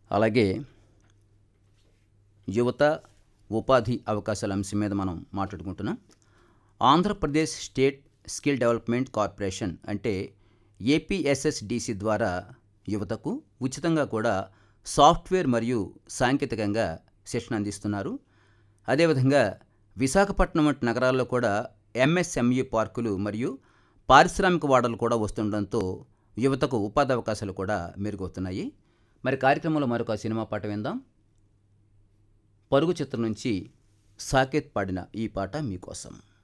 అలాగే యువత ఉపాధి అవకాశాల అంశం మీద మనం మాట్లాడుకుంటున్నాం Andhra Pradesh state skill development corporation అంటే ఏపీఎస్ఎస్డిసి ద్వారా యువతకు ఉచితంగా కూడా సాఫ్ట్వేర్ మరియు సాంకేతికంగా శిక్షణ అందిస్తున్నారు అదేవిధంగా విశాఖపట్నం వంటి నగరాల్లో కూడా ఎంఎస్ఎంఈ పార్కులు మరియు పారిశ్రామిక వాడలు కూడా వస్తుండడంతో యువతకు ఉపాధి అవకాశాలు కూడా మెరుగవుతున్నాయి మరి కార్యక్రమంలో మరొక సినిమా పాట విందాం పరుగు చిత్రం నుంచి సాకేత్ పాడిన ఈ పాట మీకోసం